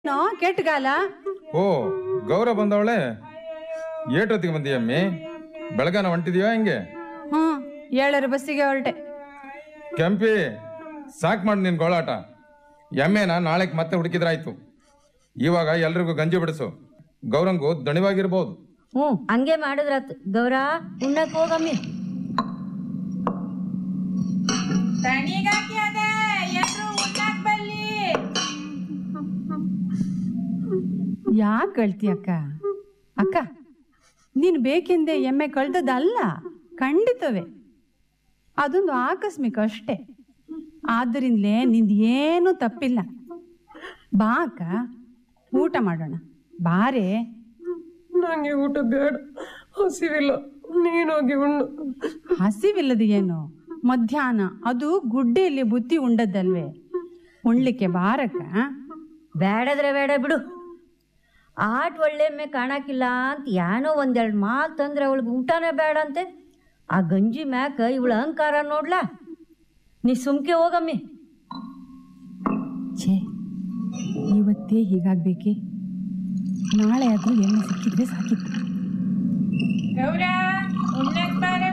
no ಕೆಟ್ಟಗಾಲ ಓ ಗೌರವ ಬಂದವಳೆ ಏಟೊತ್ತಿಗೆ ಬಂದಿಯಮ್ಮಿ ಬೆಳಗಾನ ಹೊಂಟಿದೀಯೋ ಹೆಂಗೆ ಹ್ಮ್ ಏಳರ ಬಸ್ಸಿಗೆ ಹೊರಟೆ ಕೆಂಪಿ ಸಾಕ್ ಮಾಡಿ ನಿನ್ ಗೋಳಾಟ ಎಮ್ಮೆನ ನಾಳೆಗೆ ಮತ್ತೆ ಹುಡುಕಿದ್ರಾಯ್ತು ಇವಾಗ ಎಲ್ರಿಗೂ ಗಂಜಿ ಬಿಡಿಸು ಗೌರಂಗು ದಣಿವಾಗಿರ್ಬೋದು ಹ್ಞೂ ಹಂಗೆ ಮಾಡಿದ್ರಾತು ಗೌರ ಉಣ್ಣಕ್ ಹೋಗಮ್ಮಿ ತಣಿಗಾಕಿ ಅದೇ ಎಲ್ರು ಉಣ್ಣಾಕ್ ಬಲ್ಲಿ ಯಾಕೆ ಕಳ್ತಿ ಅಕ್ಕ ಅಕ್ಕ ನೀನು ಬೇಕೆಂದೇ ಎಮ್ಮೆ ಕಳ್ದದ್ದಲ್ಲ ಖಂಡಿತವೇ ಅದೊಂದು ಆಕಸ್ಮಿಕ ಅಷ್ಟೇ ಆದ್ದರಿಂದಲೇ ನಿಂದು ಏನೂ ತಪ್ಪಿಲ್ಲ ಬಾ ಅಕ್ಕ ಊಟ ಮಾಡೋಣ ಬಾರೆ ನಂಗೆ ಊಟ ಬೇಡ ಹಸಿವಿಲ್ಲ ನೀನೋಗಿ ಉಣ್ಣು ಹಸಿವಿಲ್ಲದ ಏನು ಮಧ್ಯಾಹ್ನ ಅದು ಗುಡ್ಡೆಯಲ್ಲಿ ಬುತ್ತಿ ಉಂಡದ್ದಲ್ವೇ ಉಣ್ಲಿಕ್ಕೆ ಬಾರಕ್ಕ ಬೇಡದ್ರೆ ಬೇಡ ಬಿಡು ಆಟ ಒಳ್ಳೆ ಮೇ ಕಾಣಕ್ಕಿಲ್ಲ ಅಂತ ಏನೋ ಒಂದೆರಡು ಮಾತು ತಂದ್ರೆ ಅವಳಿಗೆ ಊಟನೇ ಬೇಡ ಅಂತೆ ಆ ಗಂಜಿ ಮ್ಯಾಕ ಇವಳ ಅಹಂಕಾರ ನೋಡ್ಲಾ ನೀ ಸುಮ್ಕೆ ಹೋಗಮ್ಮಿ ಛೇ ಇವತ್ತೇ ಹೀಗಾಗ್ಬೇಕೆ ನಾಳೆ ಆದ್ರೂ ಎಣ್ಣೆ ಸಿಕ್ಕಿದ್ರೆ ಸಾಕಿತ್ತು ಗೌರ ಉಣ್ಣಾಕ್ ಬಾರೆ